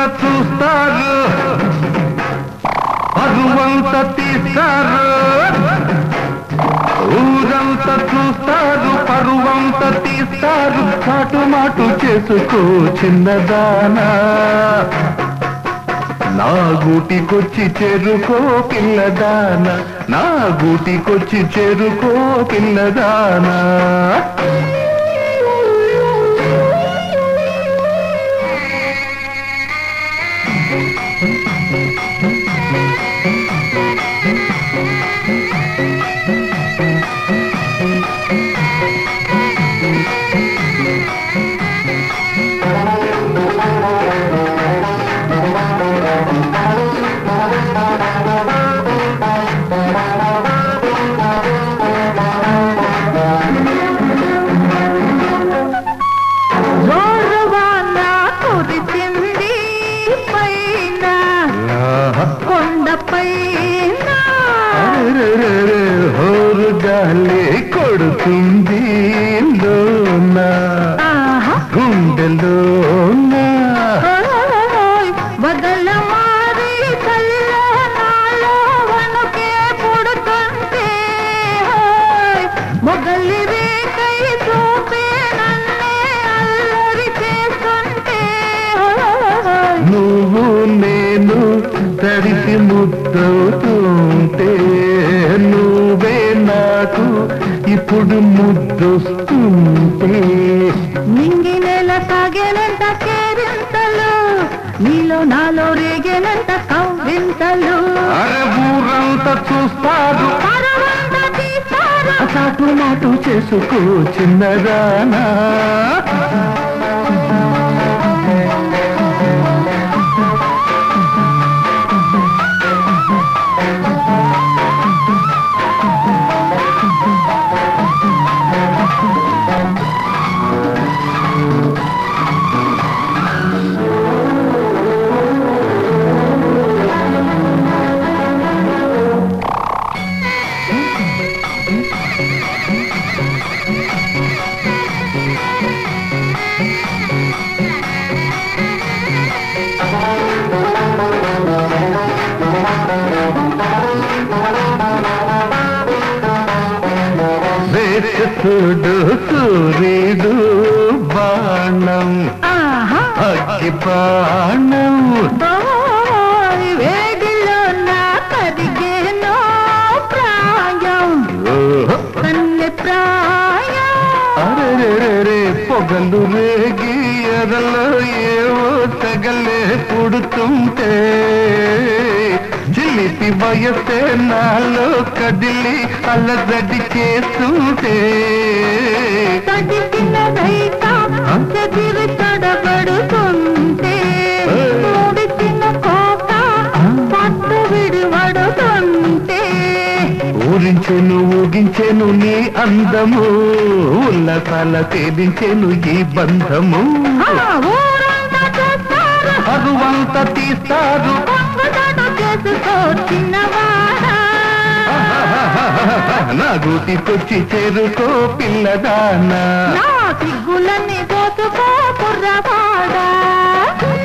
చూస్తారు పరువంత తీస్తారు ఊరంతా చూస్తారు పరువంత తీస్తారు చాటు మాటు చేసుకో చిన్నదానా నా గూటికొచ్చి చేరుకో పిల్లదానా నా గూటికొచ్చి చేరుకో పిల్లదానా జోరువాన కురిసింది పైన కొండపైన అరెరెరెరె, హోరు గాలి కొడుతుంది లోన ఆహా గుండెలోన ఓయ్ వదల మారి కళ్ళ నాలో వణుకే పుడుతుంటే ఓయ్ మొగలి రేకై చూపే నన్నే అల్లరి చేస్తుంటే ఓయ్ నువ్వు నేను తడిసి ముద్దవుతుంటే నువ్వే నాకు ఇప్పుడు ముద్దొస్తుంటే నింగి నెల సాగేనంత కేరింతలు నీలో నాలో రేగేనంత కవ్వింతలు అరబూరంతా చూస్తారు పరవంత తీస్తారు చాటు మాటు చేసుకో చిన్నదానా వేసుడు సూర్యుడు బాణం ఆహా అగ్గి బాణం ఓయ్ వేడిలో నా కరిగేనో ప్రాయం ఓహో కన్నె ప్రాయం అరెరెరెరే పొగలు రేగి ఎదలో ఏవో తెగలే పుడుతుంటే చిలిపి వయసే నాలో కదిలి అలజడి చేస్తుంటే తడిసిన రైత చెదిరి తడబడుతుంటే ముడిసిన కోట పట్టు విడివడుతుంటే ఊరించెను ఊగించెను నీ అందము ఉల్లసాల తేలించెను ఈ బంధము ఆ ఊరంతా చూస్తారు అరువంత తీస్తారు పొంగుదడు చేసుకో చిన్నవాడా నా గూటికొచ్చి చేరుకో పిల్లదానా నా సిగ్గులన్నీ దోచుకో కుర్రవాడా